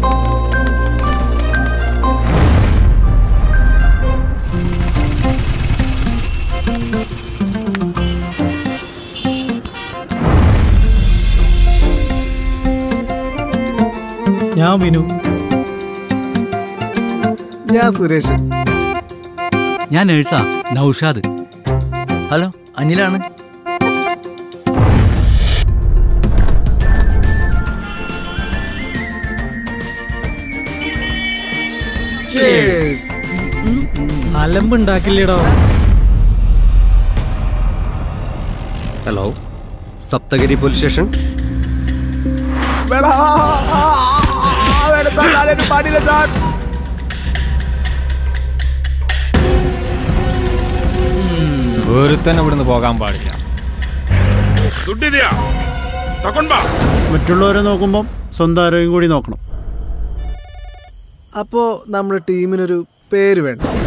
ഞാൻ വിനു ഞാൻ സുരേഷ് ഞാൻ നേഴ്സാ നൗഷാദ് ഹലോ അനിലാണ് അലമ്പുണ്ടാക്കില്ലേടോ ഹലോ സപ്തഗിരി പോലീസ് സ്റ്റേഷൻ ഒരുത്തൻ ഇവിടുന്ന് പോകാൻ പാടില്ല ದುಡ್ಡಿದ್ಯಾ ತಕೊಂಡ್ ಬಾ മറ്റുള്ളവരെ നോക്കുമ്പം സ്വന്തം ആരോഗ്യം കൂടി നോക്കണം അപ്പോ നമ്മുടെ ടീമിനൊരു പേര് വേണ്ട